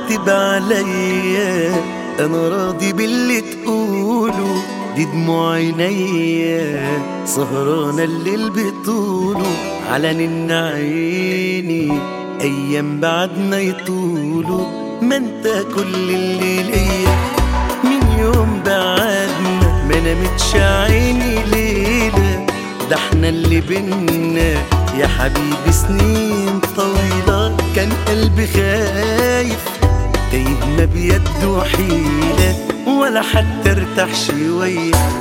تعتب عليا انا راضي باللي تقوله دي دموع عينيا سهرانة الليل بطوله على نن عيني ايام بعدنا يطولوا ما انت كل اللي ليا من يوم بعدنا ما نامتش عيني ليلة ده احنا اللي بينا يا حبيبي سنين طويلة كان قلبي خايف تايه ما بيده حيلة ولا حتى ارتاح شوية